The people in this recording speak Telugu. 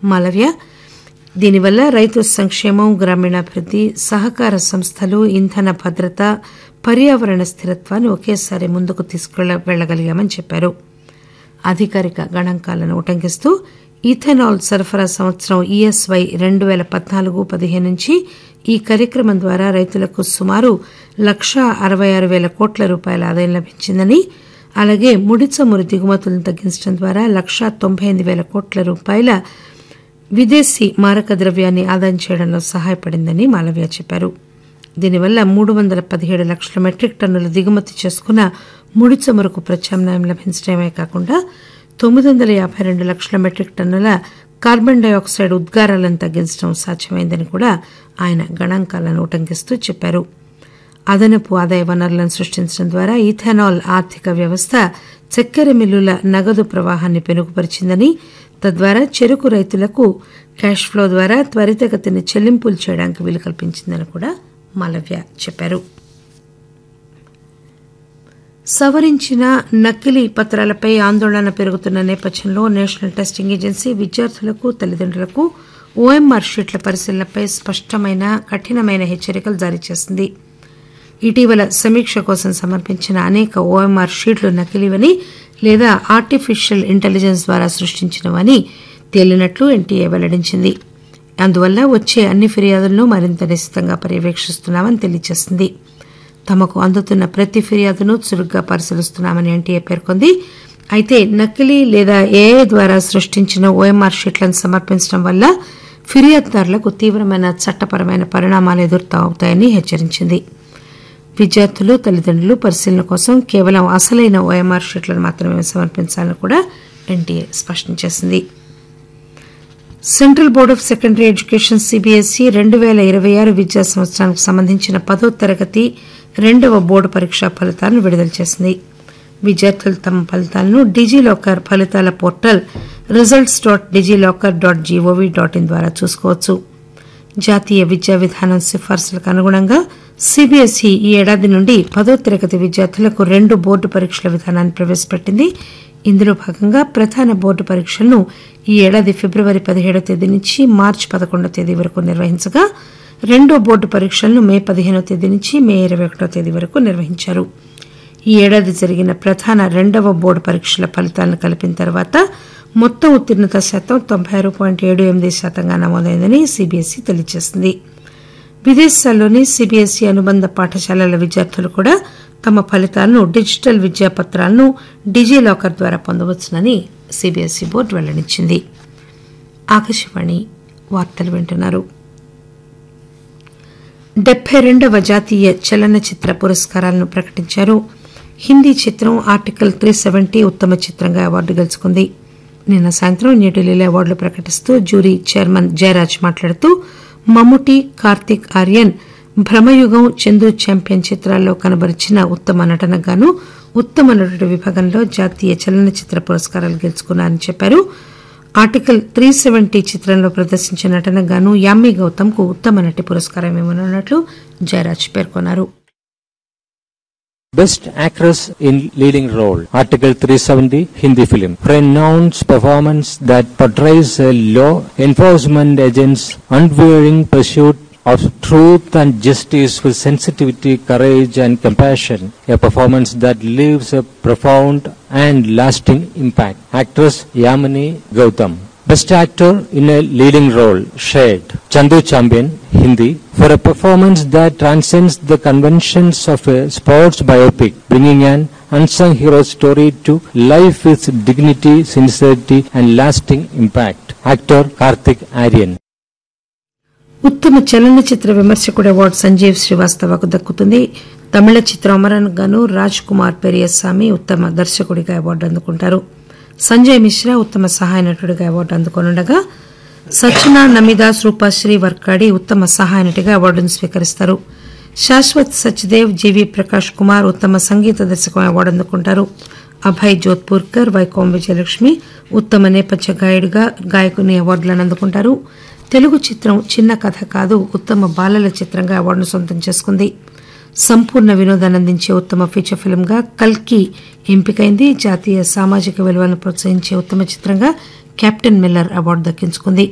మాలవ్య దీనివల్ల రైతు సంక్షేమం గ్రామీణాభివృద్ది సహకార సంస్థలు ఇంధన భద్రత పర్యావరణ స్థిరత్వాన్ని ఒకేసారి ముందుకు తీసుకెళ్ల వెళ్లగలిగామని చెప్పారు అధికారిక గణాంకాలను ఉటంకిస్తూ ఇథెనాల్ సరఫరా సంవత్సరం ఈఎస్వై రెండు పేల పద్నాలుగు పదిహేను నుంచి ఈ కార్యక్రమం ద్వారా రైతులకు సుమారు లక్షా అరవై ఆరు పేల కోట్ల రూపాయల ఆదాయం లభించిందని అలాగే ముడి చమురు దిగుమతులను తగ్గించడం ద్వారా లక్షా తొంభై ఎనిమిది పేల కోట్ల రూపాయల విదేశీ మారక ద్రవ్యాన్ని ఆదాయం చేయడంలో సహాయపడిందని మాలవ్య చెప్పారు దీనివల్ల మూడు వందల పదిహేడు లక్షల మెట్రిక్ టన్నుల దిగుమతి చేసుకున్న ముడి చమురుకు ప్రత్యామ్నాయం లభించడమే కాకుండా తొమ్మిది వందల యాభై రెండు లక్షల మెట్రిక్ టన్నుల కార్బన్ డయాక్సైడ్ ఉద్గారాలను తగ్గించడం సాధ్యమైందని కూడా ఆయన గణాంకాలను ఉటంకిస్తూ చెప్పారు అదనపు ఆదాయ వనరులను సృష్టించడం ద్వారా ఇథెనాల్ ఆర్థిక వ్యవస్థ చక్కెర మిల్లుల నగదు ప్రవాహాన్ని పెనుగుపరిచిందని తద్వారా చెరుకు రైతులకు క్యాష్ ఫ్లో ద్వారా త్వరితగతిన చెల్లింపులు చేయడానికి వీలు కల్పించిందని కూడా మాలవ్య చెప్పారు సవరించిన నకిలీ పత్రాలపై ఆందోళన పెరుగుతున్న నేపథ్యంలో నేషనల్ టెస్టింగ్ ఏజెన్సీ విద్యార్థులకు తల్లిదండ్రులకు ఓఎంఆర్ షీట్ల పరిశీలనపై స్పష్టమైన కఠినమైన హెచ్చరికలు జారీ చేసింది ఇటీవల సమీక్ష కోసం సమర్పించిన అనేక ఓఎంఆర్ షీట్లు నకిలీవని లేదా ఆర్టిఫిషియల్ ఇంటెలిజెన్స్ ద్వారా సృష్టించినవని తేలినట్లు ఎన్టీఏ వెల్లడించింది అందువల్ల వచ్చే అన్ని ఫిర్యాదులను మరింత నిశితంగా పర్యవేక్షిస్తున్నామని తెలియజేసింది తమకు అందుతున్న ప్రతి ఫిర్యాదును చురుగ్గా పరిశీలిస్తున్నామని ఎన్టీఏ పేర్కొంది అయితే నకిలీ లేదా ఏఐ ద్వారా సృష్టించిన ఓఎంఆర్ షీట్లను సమర్పించడం వల్ల ఫిర్యాదుదారులకు తీవ్రమైన చట్టపరమైన పరిణామాలు ఎదురవుతాయని హెచ్చరించింది విద్యార్థులు తల్లిదండ్రులు పరిశీలన కోసం కేవలం అసలైన ఓఎంఆర్ షీట్లను మాత్రమే సమర్పించాలని కూడా ఎన్టీఏ స్పష్టం చేసింది central board of secondary education CBSE రెండు పేల ఇరవై ఆరు విద్యా సంవత్సరానికి సంబంధించిన పదో తరగతి రెండవ బోర్డు పరీక్షా ఫలితాలను విడుదల చేసింది విద్యార్థులు తమ ఫలితాలను డిజిలాకర్ ఫలితాల portal results dot DigiLocker dot G O V dot in ద్వారా చూసుకోవచ్చు జాతీయ విద్యా విధానం సిఫార్సులకు అనుగుణంగా సిబిఎస్ఈ ఈ ఏడాది నుండి పదో తరగతి విద్యార్థులకు రెండు బోర్డు పరీక్షల విధానాన్ని ప్రవేశపెట్టింది ఇందులో భాగంగా ప్రధాన బోర్డు పరీక్షలను ఈ ఏడాది ఫిబ్రవరి పదిహేడో తేదీ నుంచి మార్చి పదకొండో తేదీ వరకు నిర్వహించగా రెండో బోర్డు పరీక్షలను మే పదిహేనో తేదీ నుంచి మే ఇరవై ఒకటో తేదీ వరకు నిర్వహించారు ఈ ఏడాది జరిగిన ప్రధాన రెండవ బోర్డు పరీక్షల ఫలితాలను కలిపిన తర్వాత మొత్తం ఉత్తీర్ణత శాతం తొంభై ఆరు పాయింట్ ఏడు ఎనిమిది శాతంగా నమోదైందని సిబిఎస్ఈ తెలియజేసింది విదేశాల్లోని సిబిఎస్ఈ అనుబంధ పాఠశాలల విద్యార్థులు కూడా తమ ఫలితాలను డిజిటల్ విద్యా పత్రాలను డిజిలాకర్ ద్వారా పొందవచ్చునని సిబిఎస్ఈ బోర్డు వెల్లడించింది ఆకాశవాణి వార్తలు వింటున్నారు డెబ్బై రెండవ జాతీయ చలనచిత్ర పురస్కారాలను ప్రకటించారు హిందీ చిత్రం ఆర్టికల్ త్రీ సెవెంటీ ఉత్తమ చిత్రంగా అవార్డు గెలుచుకుంది నిన్న సాయంత్రం న్యూఢిల్లీలో అవార్డులు ప్రకటిస్తూ జ్యూరీ చైర్మన్ జయరాజ్ మాట్లాడుతూ మమ్ముటి కార్తిక్ ఆర్యన్ భ్రమయుగం చందు ఛాంపియన్ చిత్రాల్లో కనబరిచిన ఉత్తమ నటనకు గాను ఉత్తమ నటుడి విభాగంలో జాతీయ చలనచిత్ర పురస్కారాలు గెలుచుకున్నారని చెప్పారు ఆర్టికల్ త్రీ సెవెంటీ చిత్రంలో ప్రదర్శించిన నటనకు గాను యామ్మి గౌతమ్ కు ఉత్తమ నటి పురస్కారం ఇవ్వనున్నట్లు జయరాజ్ పేర్కొన్నారు Best Actress in Leading Role, Article 370, Hindi film. Pronounced performance that portrays a law enforcement agent's unwavering pursuit of truth and justice with sensitivity, courage and compassion. A performance that leaves a profound and lasting impact. Actress Yamini Gautam. Best Actor in a Leading Role, Shared. Chandu Champion, Hindi, for a performance that transcends the conventions of a sports biopic, bringing an unsung hero story to life with dignity, sincerity and lasting impact. Actor Karthik Aryan. ఉత్తమ చలనచిత్ర విమర్శకుడు అవార్డు సంజీవ్ శ్రీవాస్తవకు దక్కుతుంది తమిళ చిత్రం అమరన్ గాను రాజ్ కుమార్ పెరియస్వామి ఉత్తమ దర్శకుడిగా అవార్డు అందుకుంటారు సంజయ్ మిశ్రా ఉత్తమ సహాయ నటుడిగా అవార్డు అందుకోనుండగా సచన నమిదాస్ రూపాశ్రీ వర్కాడి ఉత్తమ సహాయ నటిగా అవార్డును స్వీకరిస్తారు శాశ్వత్ సచ్దేవ్ జీవి ప్రకాష్ కుమార్ ఉత్తమ సంగీత దర్శకం అవార్డు అందుకుంటారు అభయ్ జోధ్పూర్కర్ వైకోం విజయలక్ష్మి ఉత్తమ నేపథ్య గాయకుడిగా గాయకుని అవార్డులను అందుకుంటారు తెలుగు చిత్రం చిన్న కథ కాదు ఉత్తమ బాలల చిత్రంగా అవార్డును సొంతం చేసుకుంది సంపూర్ణ వినోదాన్ని అందించే ఉత్తమ ఫీచర్ ఫిల్మ్ గా కల్కి ఎంపికైంది జాతీయ సామాజిక విలువలను ప్రోత్సహించే ఉత్తమ చిత్రంగా కెప్టెన్ మిల్లర్ అవార్డు దక్కించుకుంది